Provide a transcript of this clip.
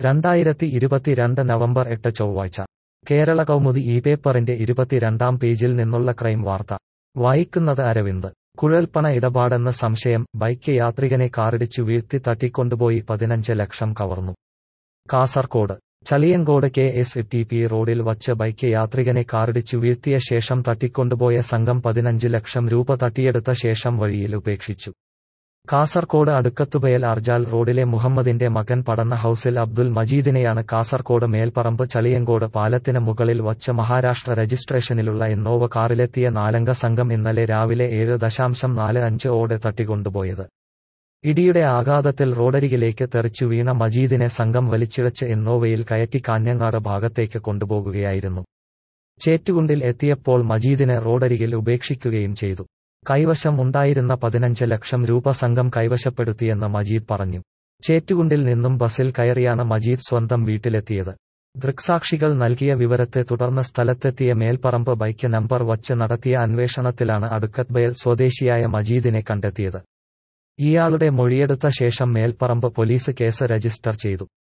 രണ്ടായിരത്തി ഇരുപത്തിരണ്ട് നവംബർ എട്ട് ചൊവ്വാഴ്ച കേരള കൗമുദി ഈ പേപ്പറിന്റെ ഇരുപത്തിരണ്ടാം പേജിൽ നിന്നുള്ള ക്രൈം വാർത്ത വായിക്കുന്നത് അരവിന്ദ് കുഴൽപ്പണ ഇടപാടെന്ന് സംശയം ബൈക്ക് യാത്രികനെ കാറിടിച്ചു വീഴ്ത്തി തട്ടിക്കൊണ്ടുപോയി പതിനഞ്ച് ലക്ഷം കവർന്നു Kasaragod Chaliyangode K S T P റോഡിൽ വച്ച് ബൈക്ക് യാത്രികനെ കാറിടിച്ചു വീഴ്ത്തിയ ശേഷം തട്ടിക്കൊണ്ടുപോയ സംഘം പതിനഞ്ച് ലക്ഷം രൂപ തട്ടിയെടുത്ത ശേഷം വഴിയിൽ ഉപേക്ഷിച്ചു കാസർകോട് അടുക്കത്തുപയൽ അർജാൽ റോഡിലെ മുഹമ്മദിന്റെ മകൻ പടന്ന ഹൌസിൽ അബ്ദുൽ മജീദിനെയാണ് കാസർകോട് മേൽപ്പറമ്പ് ചളിയങ്കോട് പാലത്തിന് മുകളിൽ വച്ച് മഹാരാഷ്ട്ര രജിസ്ട്രേഷനിലുള്ള ഇന്നോവ കാറിലെത്തിയ നാലംഗ സംഘം ഇന്നലെ രാവിലെ ഏഴ് ദശാംശം നാല് അഞ്ച് ഓടെ തട്ടിക്കൊണ്ടുപോയത് ഇടിയുടെ ആഘാതത്തിൽ റോഡരികിലേക്ക് തെറിച്ചു വീണ മജീദിനെ സംഘം വലിച്ചിഴച്ച് ഇന്നോവയിൽ കയറ്റി കാഞ്ഞങ്ങാട് ഭാഗത്തേക്ക് കൊണ്ടുപോകുകയായിരുന്നു ചേറ്റുകുണ്ടിൽ എത്തിയപ്പോൾ മജീദിനെ റോഡരികിൽ ഉപേക്ഷിക്കുകയും ചെയ്തു കൈവശം ഉണ്ടായിരുന്ന പതിനഞ്ച് ലക്ഷം രൂപ സംഘം കൈവശപ്പെടുത്തിയെന്ന് മജീദ് പറഞ്ഞു ചേറ്റുകുണ്ടിൽ നിന്നും ബസിൽ കയറിയാണ് മജീദ് സ്വന്തം വീട്ടിലെത്തിയത് ദൃക്സാക്ഷികൾ നൽകിയ വിവരത്തെ തുടർന്ന് സ്ഥലത്തെത്തിയ മേൽപ്പറമ്പ് ബൈക്ക് നമ്പർ വച്ച് നടത്തിയ അന്വേഷണത്തിലാണ് അടുക്കത്ബയൽ സ്വദേശിയായ മജീദിനെ കണ്ടെത്തിയത് ഇയാളുടെ മൊഴിയെടുത്ത ശേഷം മേൽപ്പറമ്പ് പോലീസ് കേസ് രജിസ്റ്റർ ചെയ്തു